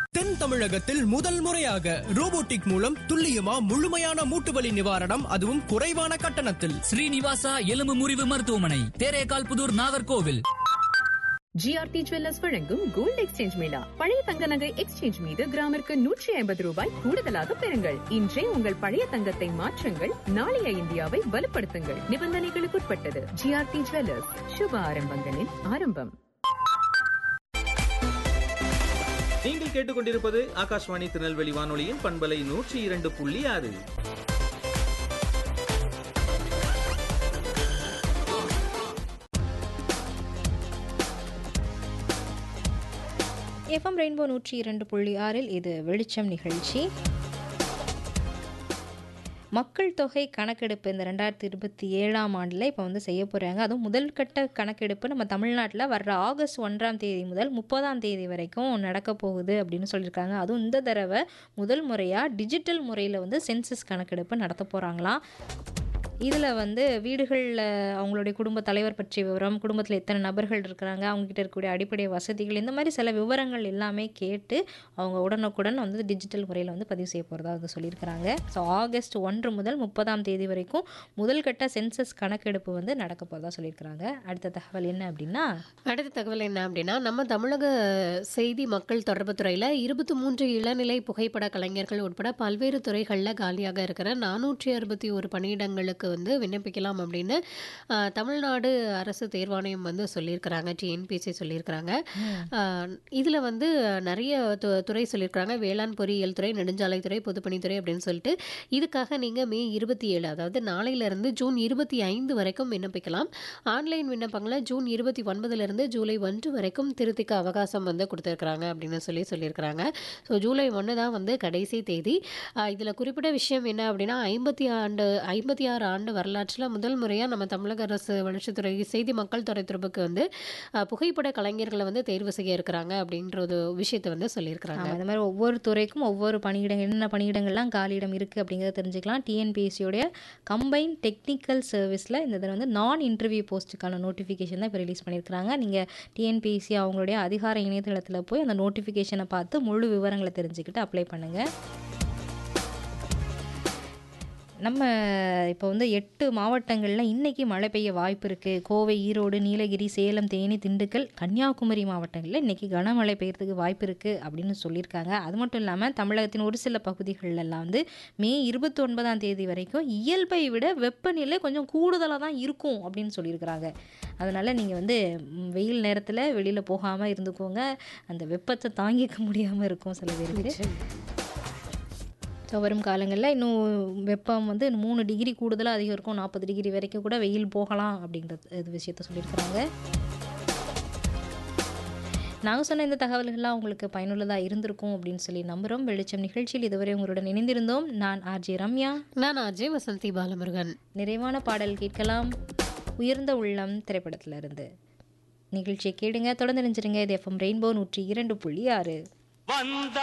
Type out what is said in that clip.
தென் தமிழகத்தில் முதல் முறையாக ரோபோட்டிக் மூலம் துல்லியமா முழுமையான மூட்டு வலி நிவாரணம் அதுவும் குறைவான கட்டணத்தில் ஸ்ரீனிவாசா எலும்பு முறிவு மருத்துவமனை தேரேகால் புதூர் நாகர்கோவில் ஜிஆர்டி ஜுவல்லர்ஸ் வழங்கும் கோல்ட் எக்ஸ்சேஞ்ச் மேளா பழைய தங்க நகை எக்ஸ்சேஞ்ச் மீது கிராமிற்கு நூற்றி ஐம்பது ரூபாய் கூடுதலாக பெறுங்கள் இன்றே உங்கள் பழைய தங்கத்தை மாற்றுங்கள் நாளைய இந்தியாவை வலுப்படுத்துங்கள் நிபந்தனைகளுக்குட்பட்டது ஜிஆர்டி ஜுவல்லர்ஸ் சுப ஆரம்பங்களின் ஆரம்பம் நீங்கள் கேட்டுக்கொண்டிருப்பது ஆகாஷ்வாணி திருநெல்வேலி வானொலியின் பண்பலை நூற்றி இரண்டு புள்ளி ஆறு எஃப்எம் ரெயின்போ நூற்றி இரண்டு புள்ளி ஆறில் இது வெளிச்சம் நிகழ்ச்சி மக்கள் தொகை கணக்கெடுப்பு இந்த ரெண்டாயிரத்தி இருபத்தி ஏழாம் ஆண்டில் இப்போ வந்து செய்ய போகிறாங்க அதுவும் முதல் கட்ட கணக்கெடுப்பு நம்ம தமிழ்நாட்டில் வர்ற ஆகஸ்ட் ஒன்றாம் தேதி முதல் முப்பதாம் தேதி வரைக்கும் நடக்க போகுது அப்படின்னு சொல்லியிருக்காங்க அதுவும் இந்த தடவை முதல் முறையாக டிஜிட்டல் முறையில் வந்து சென்சஸ் கணக்கெடுப்பு நடத்த போகிறாங்களாம் இதில் வந்து வீடுகளில் அவங்களுடைய குடும்ப தலைவர் பற்றிய விவரம் குடும்பத்தில் எத்தனை நபர்கள் இருக்கிறாங்க அவங்ககிட்ட இருக்கக்கூடிய அடிப்படை வசதிகள் இந்த மாதிரி சில விவரங்கள் எல்லாமே கேட்டு அவங்க உடனுக்குடன் வந்து டிஜிட்டல் முறையில் வந்து பதிவு செய்ய போகிறதா வந்து சொல்லியிருக்கிறாங்க ஸோ ஆகஸ்ட் ஒன்று முதல் முப்பதாம் தேதி வரைக்கும் முதல் கட்ட சென்சஸ் கணக்கெடுப்பு வந்து நடக்க போகிறதா சொல்லியிருக்கிறாங்க அடுத்த தகவல் என்ன அப்படின்னா அடுத்த தகவல் என்ன அப்படின்னா நம்ம தமிழக செய்தி மக்கள் தொடர்பு துறையில் இருபத்தி மூன்று இளநிலை புகைப்பட கலைஞர்கள் உட்பட பல்வேறு துறைகளில் காலியாக இருக்கிற நானூற்றி அறுபத்தி ஒரு பணியிடங்களுக்கு வந்து விண்ணப்பிக்கலாம் அப்படின்னு ஆஹ், தமிழ்நாடு அரசு தேர்வாணையம் வந்து சொல்லியிருக்கிறாங்க டிஎன்பிசி சொல்லியிருக்கிறாங்க இதில் வந்து நிறைய து- துறை சொல்லியிருக்கிறாங்க வேளாண் பொறியியல் துறை நெடுஞ்சாலைத்துறை பொதுப்பணித்துறை அப்படின்னு சொல்லிட்டு இதுக்காக நீங்கள் மே இருபத்தி ஏழு அதாவது நாளையிலிருந்து ஜூன் இருபத்தி ஐந்து வரைக்கும் விண்ணப்பிக்கலாம் ஆன்லைன் விண்ணப்பங்களை ஜூன் இருபத்தி ஒன்பதுலேருந்து ஜூலை ஒன்று வரைக்கும் திருத்திக்க அவகாசம் வந்து கொடுத்துருக்குறாங்க அப்படின்னு சொல்லி சொல்லியிருக்கிறாங்க ஸோ ஜூலை ஒன்று தான் வந்து கடைசி தேதி இதில் குறிப்பிட்ட விஷயம் என்ன அப்படின்னா ஐம்பத்தி ஆண்டு ஐம்பத்தி ஆறு ஆண்டு வரலாற்றில் முதல் முறையாக நம்ம தமிழக அரசு வளர்ச்சித்துறை செய்தி மக்கள் துறைத்துறைக்கு வந்து ஆஹ், புகைப்பட கலைஞர்களை வந்து தேர்வு செய்ய இருக்கிறாங்க அப்படின்ற ஒரு விஷயத்தை வந்து சொல்லியிருக்கிறாங்க ஆமாம் இந்த மாதிரி ஒவ்வொரு துறைக்கும் ஒவ்வொரு பணியிடங்கள் என்னென்ன பணியிடங்கள்லாம் காலியிடம் இருக்குது அப்படிங்கிறத தெரிஞ்சுக்கலாம் டிஎன்பிஎஸ்சியோடைய கம்பைன் டெக்னிக்கல் சர்வீஸில் இந்த இதில் வந்து நான் இன்டர்வியூ போஸ்ட்டுக்கான நோட்டிஃபிகேஷன் தான் இப்போ ரிலீஸ் பண்ணியிருக்கிறாங்க நீங்கள் டிஎன்பிஎஸ்சி அவங்களுடைய அதிகார இணையதளத்தில் போய் அந்த நோட்டிஃபிகேஷனை பார்த்து முழு விவரங்களை தெரிஞ்சுக்கிட்டு அப்ளை பண்ணுங்கள் நம்ம இப்போ வந்து எட்டு மாவட்டங்களில் இன்றைக்கி மழை பெய்ய வாய்ப்பு இருக்குது கோவை ஈரோடு நீலகிரி சேலம் தேனி திண்டுக்கல் கன்னியாகுமரி மாவட்டங்களில் இன்றைக்கி கனமழை பெய்யறதுக்கு வாய்ப்பு இருக்குது அப்படின்னு சொல்லியிருக்காங்க அது மட்டும் இல்லாமல் தமிழகத்தின் ஒரு சில பகுதிகளெல்லாம் வந்து மே இருபத்தி ஒன்பதாம் தேதி வரைக்கும் இயல்பை விட வெப்பநிலை கொஞ்சம் கூடுதலாக தான் இருக்கும் அப்படின்னு சொல்லியிருக்கிறாங்க அதனால் நீங்கள் வந்து ம், வெயில் நேரத்தில் வெளியில் போகாமல் இருந்துக்கோங்க அந்த வெப்பத்தை தாங்கிக்க முடியாமல் இருக்கும் சில பேருக்கு ஸோ வரும் காலங்களில் இன்னும் வெப்பம் வந்து மூணு டிகிரி கூடுதலாக அதிகம் இருக்கும் நாற்பது டிகிரி வரைக்கும் கூட வெயில் போகலாம் அப்படின்ற இது விஷயத்த சொல்லியிருக்கிறாங்க நாங்கள் சொன்ன இந்த தகவல்கள்லாம் உங்களுக்கு பயனுள்ளதாக இருந்திருக்கும் அப்படின்னு சொல்லி நம்புகிறோம் வெளிச்சம் நிகழ்ச்சியில் இதுவரை உங்களுடன் இணைந்திருந்தோம் நான் ஆர்ஜே ரம்யா நான் அஜய் வசந்தி பாலமுருகன் நிறைவான பாடல் கேட்கலாம் உயர்ந்த உள்ளம் திரைப்படத்திலிருந்து நிகழ்ச்சியை கேளுங்க தொடர்ந்து நினைச்சிருங்க இது எஃப்எம் ரெயின்போ நூற்றி இரண்டு புள்ளி ஆறு